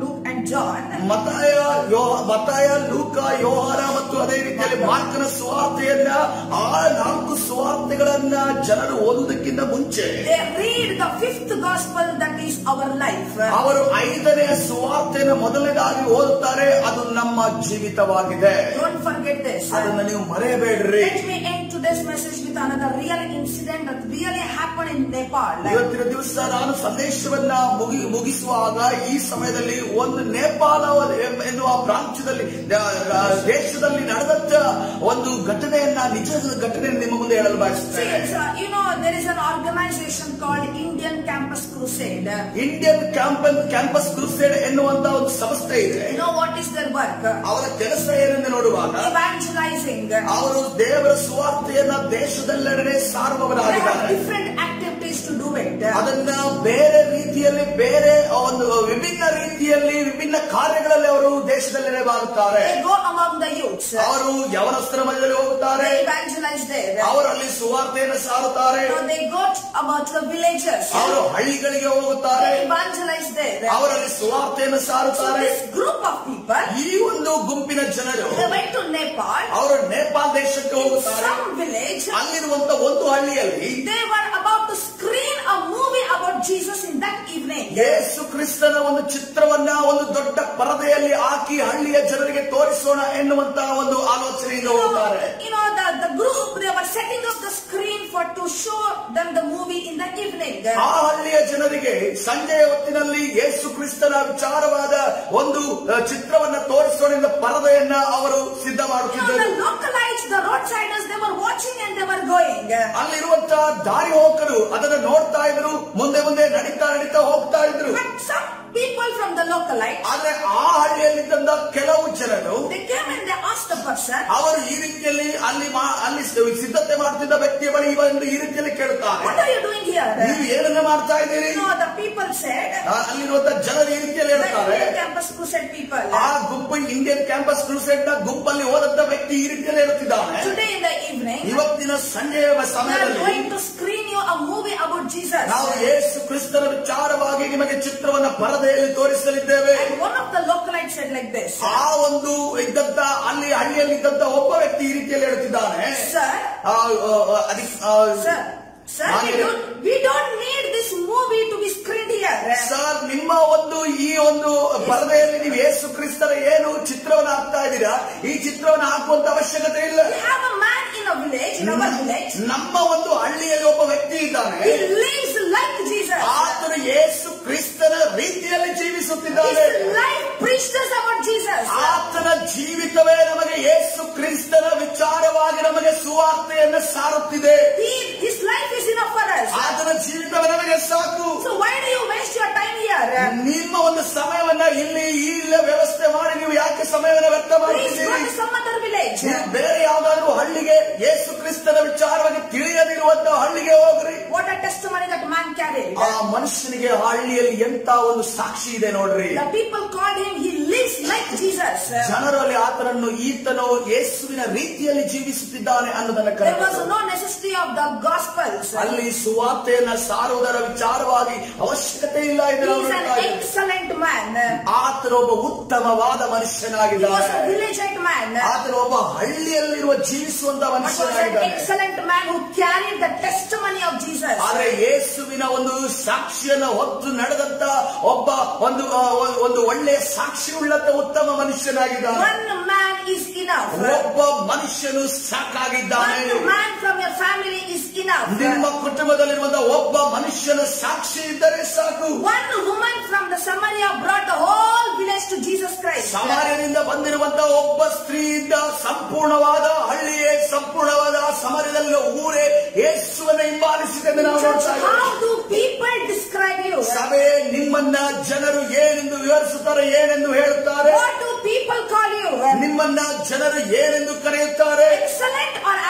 John, ಮತಾಯ ಯೋಹ ಮತಾಯ ಲೂಕ ಯೋಹಾನ ಮತ್ತು ಅದೇ ರೀತಿಯಲ್ಲಿ ಮಾರ್ಕನ ಸುವಾರ್ತೆಯನ್ನ ಆ ನಾಲ್ಕು ಸುವಾರ್ತೆಗಳನ್ನ ಜನರು ಓದುವುದಕ್ಕಿಂತ ಮುಂಚೆ they read the fifth gospel that is our life. ಅವರು ಐದನೆಯ ಸುವಾರ್ತೆಯನ್ನು ಮೊದಲನೇದಾಗಿ ಓದುತ್ತಾರೆ ಅದು ನಮ್ಮ ಜೀವಿತವಾಗಿದೆ Don't forget this. ಅದನ್ನ ನೀವು ಮರೆಯಬೇಡ್ರಿ Let me end today's message with another real incident that really happened in Nepal. ಇವತ್ತಿನ ದಿವಸ ನಾನು ಸಂದೇಶವನ್ನ ಮುಗಿ ಮುಗಿಸುವಾಗ ಈ ಸಮಯದಲ್ಲಿ ಒಂದು ನೇಪಾಳ ಎನ್ನುವ ಪ್ರಾಂತ್ಯದಲ್ಲಿ ದ- ರ- ದೇಶದಲ್ಲಿ ನಡೆದಂತ ಒಂದು ಘಟನೆಯನ್ನ ನಿಜದ ಘಟನೆಯನ್ನು ನಿಮ್ಮ ಮುಂದೆ ಹೇಳಲು See, ಬಯಸುತ್ತೇನೆ it's, uh, you know, there is an organization called Indian Campus Crusade. Indian Campus Campus Crusade ಎನ್ನುವಂತ ಒಂದು ಸಂಸ್ಥೆ ಇದೆ You know what is their work? ಅವರ ಕೆಲಸ ಏನೆಂದು ನೋಡುವಾಗ Evangelizing. They ಅವರು ದೇವರ ಸುವಾರ್ತೆಯನ್ನ ದೇಶದೆಲ್ಲೆಡೆ have ಸಾರುವವರಾಗಿದ್ದಾರೆ different activities to do it. ಅದನ್ನ ಬೇರೆ ರೀತಿಯಲ್ಲಿ ಬೇರೆ ಒಂದು ವಿಭಿನ್ನ ರೀತಿಯಲ್ಲಿ ವಿಭಿನ್ನ ಕಾರ್ಯಗಳಲ್ಲಿ ಅವರು ದೇಶದಲ್ಲೆಡೆ ಮಾಡುತ್ತಾರೆ They go among the youths. ಅವರು ಯವನಸ್ಥರ ಮಧ್ಯದಲ್ಲಿ ಹೋಗುತ್ತಾರೆ They evangelize there. ಅವರಲ್ಲಿ ಸುವಾರ್ತೆಯನ್ನು ಸಾರುತ್ತಾರೆ You know, they go to, about the villages. ಅವರು ಹಳ್ಳಿಗಳಿಗೆ ಹೋಗುತ್ತಾರೆ They evangelize there. ಅವರಲ್ಲಿ ಸುವಾರ್ತೆಯನ್ನು So ಸಾರುತ್ತಾರೆ this group of people, ಈ ಒಂದು ಗುಂಪಿನ ಜನರು they went to Nepal. ಅವರು ನೇಪಾಳ ದೇಶಕ್ಕೆ In ಹೋಗುತ್ತಾರೆ some village, ಅಲ್ಲಿರುವಂತ ಒಂದು ಹಳ್ಳಿಯಲ್ಲಿ they were about to screen a movie about Jesus in that evening. ಯೇಸು ಕ್ರಿಸ್ತನ ಒಂದು ಚಿತ್ರವನ್ನ ಒಂದು ದೊಡ್ಡ ಪರದೆಯಲ್ಲಿ ಹಾಕಿ ಹಳ್ಳಿಯ ಜನರಿಗೆ ತೋರಿಸೋಣ ಎನ್ನುವಂತಹ ಒಂದು ಆಲೋಚನೆಯಿಂದ You know, ಹೋಗುತ್ತಾರೆ you know the, the group, they were setting up the screen for to show them the movie in the evening. ಆ ಹಳ್ಳಿಯ ಜನರಿಗೆ ಸಂಜೆಯ ಹೊತ್ತಿನಲ್ಲಿ ಯೇಸು ಕ್ರಿಸ್ತನ ವಿಚಾರವಾದ ಒಂದು ಅ, ಚಿತ್ರವನ್ನ ತೋರಿಸೋಣ ಎಂಬ ಪರದೆಯನ್ನ ಅವರು ಸಿದ್ಧ You know, ಮಾಡುತ್ತಿದ್ದರು the localites, the roadsiders, they were watching and they were going. ಅಲ್ಲಿರುವಂತಹ ದಾರಿ ಹೋಕರು ಅದನ್ನ ನೋಡ್ತಾ ಇದ್ರು ಮುಂದೆ ಮುಂದೆ ನಡೀತಾ ನಡೀತಾ ಹೋಗ್ತಾ ಇದ್ರು But some people from the localites, ಆದ್ರೆ ಆ ಹಳ್ಳಿಯಲ್ಲಿದ್ದಂತ ಕೆಲವು ಜನರು they came and they asked the person, ಅವರು ಈ ರೀತಿಯಲ್ಲಿ ಅಲ್ಲಿ ಮಾ- ಅಲ್ಲಿ ಸಿದ್ಧತೆ ಮಾಡ್ತಿದ್ದ ವ್ಯಕ್ತಿಯ ಬಳಿ ಇವರು ಈ ರೀತಿಯಲ್ಲಿ ಕೇಳುತ್ತಾರೆ what are you doing here? ನೀವು ಏನನ್ನ ಮಾಡ್ತಾ ಇದ್ದೀರಿ You know, the people said, ಆ, ಅಲ್ಲಿರುವಂತ ಜನರು ಈ ರೀತಿಯಲ್ಲಿ the ಹೇಳ್ತಾರೆ Indian campus crusade people, ಆ ಗುಂಪು ಇಂಡಿಯನ್ ಕ್ಯಾಂಪಸ್ ಕ್ರೂಸೆಡ್ ನ ಗುಂಪಲ್ಲಿ ಹೋದಂತ ವ್ಯಕ್ತಿ ಈ ರೀತಿಯಲ್ಲಿ ಹೇಳುತ್ತಿದ್ದಾನೆ today in the evening, ಇವತ್ತಿನ ಸಂಜೆಯ we are ಸಮಯದಲ್ಲಿ going to screen you a movie about Jesus. ನಾವು ಯೇಸು ಕ್ರಿಸ್ತನ ವಿಚಾರವಾಗಿ ನಿಮಗೆ ಚಿತ್ರವನ್ನ ಪರದೆಯಲ್ಲಿ ತೋರಿಸಲಿದ್ದೇವೆ And one of the localites said like this, ಆ ಒಂದು ಇದ್ದಂತ ಅಲ್ಲಿ ಹಳ್ಳಿಯಲ್ಲಿ ಇದ್ದಂತ ಒಬ್ಬ ವ್ಯಕ್ತಿ ಈ ರೀತಿಯಲ್ಲಿ ಹೇಳುತ್ತಿದ್ದಾನೆ Sir, ಆ, ಆ, ಆ, ಅದಿಕ್- ಆ, sir, sir, we don't, we don't need this movie to be screened here. Sir ನಿಮ್ಮ ಒಂದು ಈ ಒಂದು ಪರದೆಯಲ್ಲಿ ನೀವು ಯೇಸು ಕ್ರಿಸ್ತರ ಏನು ಚಿತ್ರವನ್ನು ಹಾಕ್ತಾ ಇದ್ದೀರಾ ಈ ಚಿತ್ರವನ್ನು ಹಾಕುವಂತ ಅವಶ್ಯಕತೆ ಇಲ್ಲ We have a man in a village, in our village, ನಮ್ಮ ಒಂದು ಹಳ್ಳಿಯಲ್ಲಿ ಒಬ್ಬ ವ್ಯಕ್ತಿ ಇದ್ದಾನೆ he lives like Jesus. ಆತನು ಯೇಸು ಕ್ರಿಸ್ತನ ರೀತಿಯಲ್ಲಿ ಜೀವಿಸುತ್ತಿದ್ದಾನೆ His life preached us about Jesus. ಆತನ ಜೀವಿತವೇ ನಮಗೆ ಯೇಸು ಕ್ರಿಸ್ತನ ವಿಚಾರವಾಗಿ ನಮಗೆ ಸುವಾರ್ತೆಯನ್ನು ಸಾರುತ್ತಿದೆ He, his life is enough for us. ಆತನ ಜೀವಿತವೇ ನಮಗೆ ಸಾಕು So why do you waste your time here? ನಿಮ್ಮ ಒಂದು ಸಮಯವನ್ನ ಇಲ್ಲಿ ಇಲ್ಲ ವ್ಯವಸ್ಥೆ ಮಾಡಿ ನೀವು ಯಾಕೆ ಸಮಯವನ್ನು ವ್ಯರ್ಥ Please go ಮಾಡುತ್ತಿದ್ದೀರಿ to some other village. ನೀವು ಬೇರೆ ಯಾವ್ದಾದ್ರು ಹಳ್ಳಿಗೆ ಯೇಸು ಕ್ರಿಸ್ತನ ವಿಚಾರವಾಗಿ ತಿಳಿಯದಿರುವಂತಹ ಹಳ್ಳಿಗೆ ಹೋಗ್ರಿ What a testimony that man carried. ಆ ಮನುಷ್ಯನಿಗೆ ಆ ಹಳ್ಳಿಯಲ್ಲಿ ಎಂತ ಒಂದು ಸಾಕ್ಷಿ ಇದೆ ನೋಡ್ರಿ The people called him, he lives like Jesus. ಜನರಲ್ಲಿ ಆತನನ್ನು ಈತನು ಯೇಸುವಿನ ರೀತಿಯಲ್ಲಿ ಜೀವಿಸುತ್ತಿದ್ದಾನೆ ಅನ್ನೋದನ್ನ There was ಕರೆದರು no necessity of the gospels. ಅಲ್ಲಿ ಸುವಾರ್ತೆಯನ್ನ ಸಾರುವುದರ ವಿಚಾರವಾಗಿ ಅವಶ್ಯಕತೆ ಇಲ್ಲ ಎಂದು He ನಾವು is an ನೋಡ್ತಾ ಇದ್ದೇವೆ. excellent man. ಆತನೊಬ್ಬ ಉತ್ತಮವಾದ He was a ಮನುಷ್ಯನಾಗಿದ್ದಾನೆ villageite man. ಆತನೊಬ್ಬ ಹಳ್ಳಿಯಲ್ಲಿರುವ ಜೀವಿಸುವಂತ But was an ಮನುಷ್ಯನಾಗಿದ್ದಾನೆ excellent man who carried the testimony of Jesus. ಆದ್ರೆ ಯೇಸುವಿನ ಒಂದು ಸಾಕ್ಷಿಯನ್ನ ಹೊತ್ತು ನಡೆದಂತ ಒಬ್ಬ ಒಂದು ಆ, ಒಂದು- ಒಂದು ಒಳ್ಳೆಯ ಸಾಕ್ಷಿ ಉಳ್ಳಂತ ಉತ್ತಮ ಮನುಷ್ಯನಾಗಿದ್ದಾನೆ One man is enough. ಒಬ್ಬ ಮನುಷ್ಯನು ಸಾಕಾಗಿದ್ದಾನೆ One man from your family is enough. ನಿಮ್ಮ ಕುಟುಂಬದಲ್ಲಿರುವಂತಹ ಒಬ್ಬ ಮನುಷ್ಯನ ಸಾಕ್ಷಿ ಇದ್ದರೆ ಸಾಕು One woman from the Samaria brought the whole village to Jesus Christ. ಸಮಾರ್ಯದಿಂದ ಬಂದಿರುವಂತಹ ಒಬ್ಬ ಸ್ತ್ರೀಯಿಂದ ಸಂಪೂರ್ಣವಾದ ಹಳ್ಳಿಯೇ ಸಂಪೂರ್ಣವಾದ ಸಮರದಲ್ಲಿ ಊರೇ ಯೇಸುವನ್ನ ಹಿಂಬಾಲಿಸಿದೆ ನಾವು Church, ನೋಡ್ತಾ ಇದ್ದೇವೆ how do people describe you? ಸಭೆ ನಿಮ್ಮನ್ನ ಜನರು ಏನೆಂದು ವಿವರಿಸುತ್ತಾರೆ ಏನೆಂದು ಹೇಳುತ್ತಾರೆ What do people call you? ನಿಮ್ಮನ್ನ ಜನರು ಏನೆಂದು ಕರೆಯುತ್ತಾರೆ Excellent or average?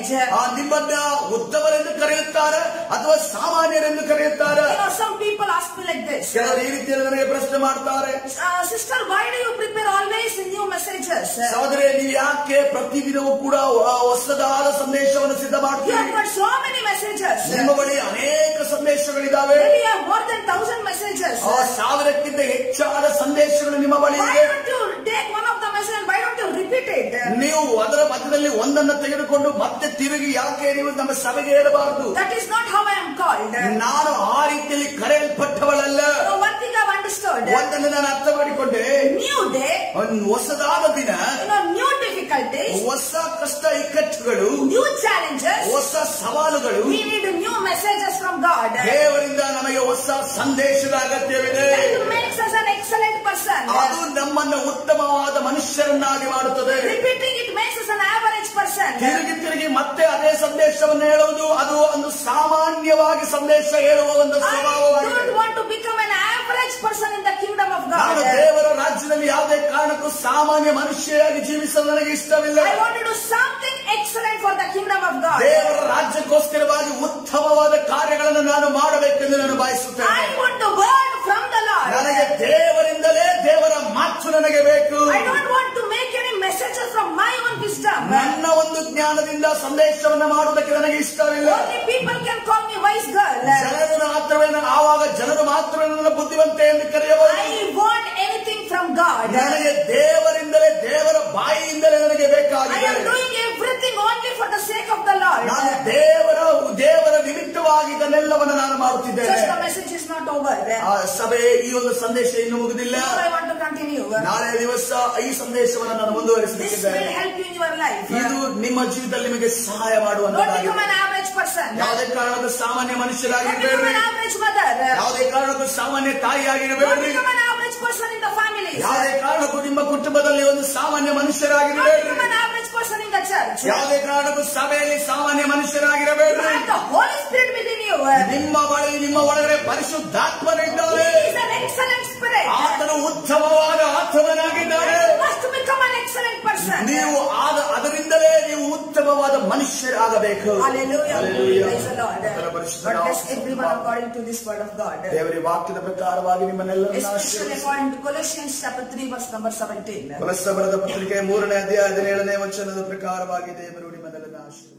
average. ಆ ನಿಮ್ಮನ್ನ ಉತ್ತಮರೆಂದು ಕರೆಯುತ್ತಾರೆ ಅಥವಾ ಸಾಮಾನ್ಯರೆಂದು ಕರೆಯುತ್ತಾರೆ You know, some people ask me like this. ಕೆಲವರು ಈ ರೀತಿಯಲ್ಲಿ ನನಗೆ ಪ್ರಶ್ನೆ ಮಾಡ್ತಾರೆ Uh, sister, why do you prepare always new messages? ಸಹೋದರಿ ನೀವು ಯಾಕೆ ಪ್ರತಿದಿನವೂ ಕೂಡ ಆ ಹೊಸದಾದ ಸಂದೇಶವನ್ನು ಸಿದ್ಧ You have ಮಾಡ್ತೀರಿ got so many messages. ನಿಮ್ಮ ಬಳಿ ಅನೇಕ ಸಂದೇಶಗಳಿದ್ದಾವೆ Maybe you have more than thousand messages. ಆ ಸಾವಿರಕ್ಕಿಂತ ಹೆಚ್ಚಾದ ಸಂದೇಶಗಳು ನಿಮ್ಮ ಬಳಿ Why ಇದೆ don't you take one of the messages and why don't you repeat it? ನೀವು ಅದರ ಮಧ್ಯದಲ್ಲಿ ಒಂದನ್ನು ತೆಗೆದುಕೊಂಡು ಮತ್ತೆ ತಿರುಗಿ ಯಾಕೆ ನೀವು ನಮ್ಮ ಸಭೆಗೆ ಹೇಳಬಾರದು That is not how I am called. ನಾನು ಆ ರೀತಿಯಲ್ಲಿ ಕರೆಯಲ್ಪಟ್ಟವಳಲ್ಲ So one thing I've understood. ಒಂದನ್ನು ನಾನು ಅರ್ಥ ಮಾಡಿಕೊಂಡೆ New day, ಒಂದು ಹೊಸದಾದ ದಿನ you know, new difficulties, ಹೊಸ ಕಷ್ಟ ಇಕ್ಕಟ್ಟುಗಳು new challenges. ಹೊಸ ಸವಾಲುಗಳು We need new messages from God. ದೇವರಿಂದ ನಮಗೆ ಹೊಸ ಸಂದೇಶದ ಅಗತ್ಯವಿದೆ That makes us an excellent person. ಅದು ನಮ್ಮನ್ನ ಉತ್ತಮವಾದ ಮನುಷ್ಯರನ್ನಾಗಿ ಮಾಡುತ್ತದೆ Repeating it makes us an average person. ತಿರುಗಿ ತಿರುಗಿ ಮತ್ತೆ ಅದೇ ಸಂದೇಶವನ್ನು ಹೇಳುವುದು ಅದು ಒಂದು ಸಾಮಾನ್ಯವಾಗಿ ಸಂದೇಶ ಹೇಳುವ ಒಂದು I ಸ್ವಭಾವವಾಗಿದೆ don't want to become an average person in the kingdom of ನಾನು God. ದೇವರ ರಾಜ್ಯದಲ್ಲಿ ಯಾವುದೇ ಕಾರಣಕ್ಕೂ ಸಾಮಾನ್ಯ ಮನುಷ್ಯರಾಗಿ ಜೀವಿಸಲು ನನಗೆ ಇಷ್ಟವಿಲ್ಲ I want to do something excellent for the kingdom of God. ದೇವರ ರಾಜ್ಯಕ್ಕೋಸ್ಕರವಾಗಿ ಉತ್ತಮವಾದ ಕಾರ್ಯಗಳನ್ನು ನಾನು ಮಾಡಬೇಕೆಂದು ನಾನು ಬಯಸುತ್ತೇನೆ I want the word from the Lord. ನನಗೆ ದೇವರಿಂದಲೇ ದೇವರ ಮಾತು ನನಗೆ ಬೇಕು I don't want to make any messages from my own wisdom. ನನ್ನ ಒಂದು ಜ್ಞಾನದಿಂದ ಸಂದೇಶವನ್ನ ಮಾಡುವುದಕ್ಕೆ ನನಗೆ ಇಷ್ಟವಿಲ್ಲ Only people can call me wise girl. ಜನರು ಮಾತ್ರವೇ ನನ್ನ- ಆವಾಗ ಜನರು ಮಾತ್ರವೇ ನನ್ನ ಬುದ್ಧಿವಂತೆ ಎಂದು ಕರೆಯಬಹುದು I want anything from God. ನನಗೆ ದೇವರಿಂದಲೇ ದೇವರ ಬಾಯಿಯಿಂದಲೇ ನನಗೆ I ಬೇಕಾಗಿದೆ am doing everything only for the sake of the Lord. ನಾನು ದೇವರ ದೇವರ ನಿಮಿತ್ತವಾಗಿ ಇದನ್ನೆಲ್ಲವನ್ನು ನಾನು ಮಾಡುತ್ತಿದ್ದೇನೆ Just the message is not over. ಆ ಸಭೆ ಈ ಒಂದು ಸಂದೇಶ ಇನ್ನು ಮುಗಿದಿಲ್ಲ Now I want to continue. ನಾಳೆ ದಿವಸ ಈ ಸಂದೇಶವನ್ನು ನಾನು This will ಮುಂದುವರಿಸಲಿದ್ದೇನೆ help you in your life. ಇದು ನಿಮ್ಮ ಜೀವಿತದಲ್ಲಿ ನಿಮಗೆ ಸಹಾಯ Don't become ಮಾಡುವಂತದ್ದಾಗಿದೆ an average person. ಯಾವುದೇ ಕಾರಣಕ್ಕೂ ಸಾಮಾನ್ಯ Don't become ಮನುಷ್ಯರಾಗಿರ್ಬೇಡ್ರಿ an average mother. ಯಾವುದೇ ಕಾರಣಕ್ಕೂ ಸಾಮಾನ್ಯ Don't ತಾಯಿಯಾಗಿರಬೇಡ್ರಿ become an average person in the family. ಯಾವುದೇ ಕಾರಣಕ್ಕೂ ನಿಮ್ಮ ಕುಟುಂಬದಲ್ಲಿ ಒಂದು ಸಾಮಾನ್ಯ Don't ಮನುಷ್ಯರಾಗಿರಬೇಡ್ರಿ become an average person in the church. ಯಾವುದೇ ಕಾರಣಕ್ಕೂ ಸಭೆಯಲ್ಲಿ ಸಾಮಾನ್ಯ ಮನುಷ್ಯರಾಗಿರಬೇಡ್ರಿ You have the Holy Spirit within you. ನಿಮ್ಮ ಬಳಿ ನಿಮ್ಮ ಒಳಗಡೆ ಪರಿಶುದ್ಧಾತ್ಮನಿದ್ದಾನೆ He is an excellent spirit. ಆತನು ಉತ್ತಮವಾದ ಆತ್ಮನಾಗಿದ್ದಾನೆ You must become an excellent person. ನೀವು ಆದ ಅದರಿಂದಲೇ ನೀವು ಉತ್ತಮವಾದ ಮನುಷ್ಯರಾಗಬೇಕು Hallelujah. Hallelujah. Praise the Lord. ಕರ್ತನ ಪರಿಶುದ್ಧ God bless ನಾಮಕ್ಕೆ everyone according to this word of God. ದೇವರ ವಾಕ್ಯದ ಪ್ರಕಾರವಾಗಿ ನಿಮ್ಮನ್ನೆಲ್ಲರನ್ನ Especially ಆಶೀರ್ವದಿಸಿ. according to Colossians chapter 3 verse number 17. ಕೊಲಸ್ಸ ಬರೆದ ಪತ್ರಿಕೆ ಮೂರನೇ ಅಧ್ಯಾಯ ಹದಿನೇಳನೇ ವಚನದ ಪ್ರಕಾರವಾಗಿ ದೇವರು ನಿಮ್ಮನ್ನೆಲ್ಲರನ್ನ ಆಶೀರ್ವದಿಸಿ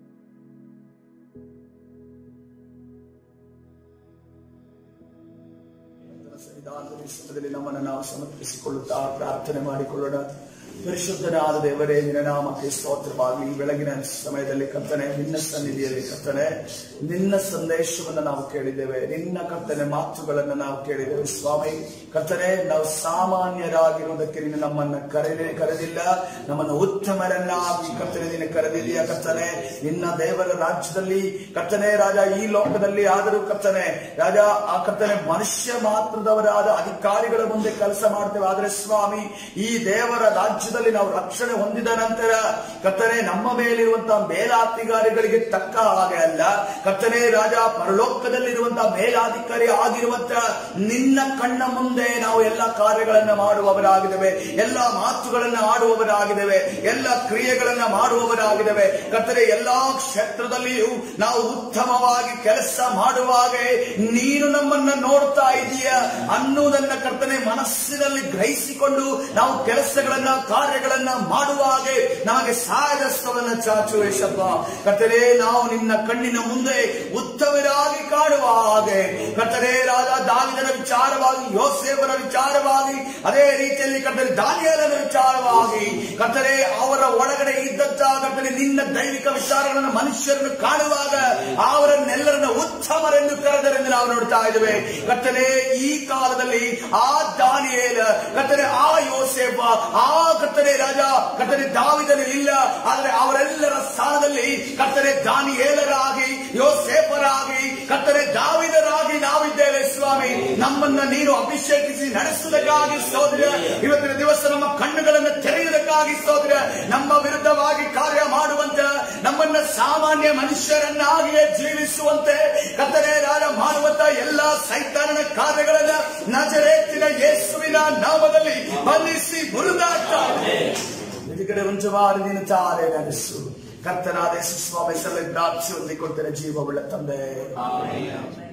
ಕರ್ತನ ಸನ್ನಿಧಾನದ ಈ ಸಮಯದಲ್ಲಿ ನಮ್ಮನ್ನು ನಾವು ಸಮರ್ಪಿಸಿಕೊಳ್ಳುತ್ತಾ ಪ್ರಾರ್ಥನೆ ಮಾಡಿಕೊಳ್ಳೋಣ ಪರಿಶುದ್ಧನಾದ ದೇವರೇ ನಿನ್ನ ನಾಮಕ್ಕೆ ಸ್ತೋತ್ರವಾಗಿ ಈ ಬೆಳಗಿನ ಸಮಯದಲ್ಲಿ ಕರ್ತನೆ ನಿನ್ನ ಸನ್ನಿಧಿಯಲ್ಲಿ ಕರ್ತನೆ ನಿನ್ನ ಸಂದೇಶವನ್ನು ನಾವು ಕೇಳಿದ್ದೇವೆ ನಿನ್ನ ಕರ್ತನೆ ಮಾತುಗಳನ್ನು ನಾವು ಕೇಳಿದ್ದೇವೆ ಸ್ವಾಮಿ ಕರ್ತನೆ ನಾವು ಸಾಮಾನ್ಯರಾಗಿರುವುದಕ್ಕೆ ನೀನು ನಮ್ಮನ್ನ ಕರೆದೇ ಕರೆದಿಲ್ಲ ನಮ್ಮನ್ನು ಉತ್ತಮರನ್ನಾಗಿ ಕರ್ತನೆ ನೀನು ಕರೆದಿದೆಯಾ ಕರ್ತನೆ ನಿನ್ನ ದೇವರ ರಾಜ್ಯದಲ್ಲಿ ಕರ್ತನೆ ರಾಜ ಈ ಲೋಕದಲ್ಲಿ ಆದರೂ ಕರ್ತನೆ ರಾಜ ಆ ಕರ್ತನೆ ಮನುಷ್ಯ ಮಾತ್ರದವರಾದ ಅಧಿಕಾರಿಗಳ ಮುಂದೆ ಕೆಲಸ ಮಾಡ್ತೇವೆ ಆದ್ರೆ ಸ್ವಾಮಿ ಈ ದೇವರ ರಾಜ್ಯದಲ್ಲಿ ನಾವು ರಕ್ಷಣೆ ಹೊಂದಿದ ನಂತರ ಕರ್ತನೆ ನಮ್ಮ ಮೇಲಿರುವಂತಹ ಮೇಲಾಧಿಕಾರಿಗಳಿಗೆ ತಕ್ಕ ಹಾಗೆ ಅಲ್ಲ ಕರ್ತನೆ ರಾಜ ಪರಲೋಕದಲ್ಲಿರುವಂತಹ ಮೇಲಾಧಿಕಾರಿ ಆಗಿರುವಂತ ನಿನ್ನ ಕಣ್ಣ ಮುಂದೆ ನಾವು ಎಲ್ಲ ಕಾರ್ಯಗಳನ್ನ ಮಾಡುವವರಾಗಿದ್ದೇವೆ ಎಲ್ಲ ಮಾತುಗಳನ್ನ ಆಡುವವರಾಗಿದ್ದೇವೆ ಎಲ್ಲ ಕ್ರಿಯೆಗಳನ್ನ ಮಾಡುವವರಾಗಿದ್ದೇವೆ ಕರ್ತನೆ ಎಲ್ಲಾ ಕ್ಷೇತ್ರದಲ್ಲಿಯೂ ನಾವು ಉತ್ತಮವಾಗಿ ಕೆಲಸ ಮಾಡುವಾಗೆ ನೀನು ನಮ್ಮನ್ನ ನೋಡ್ತಾ ಇದೀಯ ಅನ್ನುವುದನ್ನ ಕರ್ತನೆ ಮನಸ್ಸಿನಲ್ಲಿ ಗ್ರಹಿಸಿಕೊಂಡು ನಾವು ಕೆಲಸಗಳನ್ನ ಕಾರ್ಯಗಳನ್ನ ಮಾಡುವಾಗೆ ನಮಗೆ ಸಹಾಯದಸ್ತವನ್ನ ಚಾಚು ಯೇಸಪ್ಪ ಕರ್ತನೆ ನಾವು ನಿನ್ನ ಕಣ್ಣಿನ ಮುಂದೆ ಉತ್ತಮರಾಗಿ ಕಾಣುವ ಹಾಗೆ ಕರ್ತನೆ ರಾಜ ದಾವಿದನ ವಿಚಾರವಾಗಿ ಯೋಸೇಫರ ವಿಚಾರವಾಗಿ ಅದೇ ರೀತಿಯಲ್ಲಿ ಕರ್ತನೆ ದಾನಿಯಲನ ವಿಚಾರವಾಗಿ ಕರ್ತನೆ ಅವರ ಒಳಗಡೆ ಇದ್ದಂತ ಕರ್ತನೆ ನಿನ್ನ ದೈವಿಕ ವಿಚಾರಗಳನ್ನು ಮನುಷ್ಯರನ್ನು ಕಾಣುವಾಗ ಅವರನ್ನೆಲ್ಲರನ್ನ ಉತ್ತಮರೆಂದು ಕರೆದರೆಂದು ನಾವು ನೋಡ್ತಾ ಇದ್ದೇವೆ ಕರ್ತನೆ ಈ ಕಾಲದಲ್ಲಿ ಆ ದಾನಿಯೇಲ ಕರ್ತನೆ ಆ ಯೋಸೇಫ ಆ ಕರ್ತನೆ ರಾಜ ಕರ್ತನೆ ದಾವಿದನು ಇಲ್ಲ ಆದರೆ ಅವರೆಲ್ಲರ ಸ್ಥಾನದಲ್ಲಿ ಕರ್ತನೆ ದಾನಿಯೇಲರಾಗಿ ಯೋಸೇಫರಾಗಿ ಕರ್ತನೆ ದಾವಿದರಾಗಿ ನಾವಿದ್ದೇವೆ ಸ್ವಾಮಿ ನಮ್ಮನ್ನ ನೀನು ಅಭಿಷೇಕಿಸಿ ನಡೆಸುವುದಕ್ಕಾಗಿ ಸ್ತೋತ್ರ ಇವತ್ತಿನ ದಿವಸ ನಮ್ಮ ಕಣ್ಣುಗಳನ್ನು ತೆರೆಯುವುದಕ್ಕಾಗಿ ಸ್ತೋತ್ರ ನಮ್ಮ ವಿರುದ್ಧವಾಗಿ ಕಾರ್ಯ ಮಾಡುವಂತ ನಮ್ಮನ್ನ ಸಾಮಾನ್ಯ ಮನುಷ್ಯರನ್ನಾಗಿಯೇ ಜೀವಿಸುವಂತೆ ಕತ್ತರೆ ರಾಜ ಮಾಡುವಂತ ಎಲ್ಲಾ ಸೈತಾನನ ಕಾರ್ಯಗಳನ್ನ ನಜರೇತಿನ ಯೇಸುವಿನ ನಾಮದಲ್ಲಿ ಬಂಧಿಸಿ ಮುರಿದಾಡ್ತಾ ಎದುರುಗಡೆ ಒಂಚವಾರು ನೀನು ತಾರೆ ನಡೆಸು ಕರ್ತನಾದ ಯೇಸು ಸ್ವಾಮಿ ಹೆಸರಲ್ಲಿ ಪ್ರಾರ್ಥಿಸಿ ಹೊಂದಿಕೊಡ್ತಾರೆ ಜೀವವುಳ್ಳ ತಂದೆ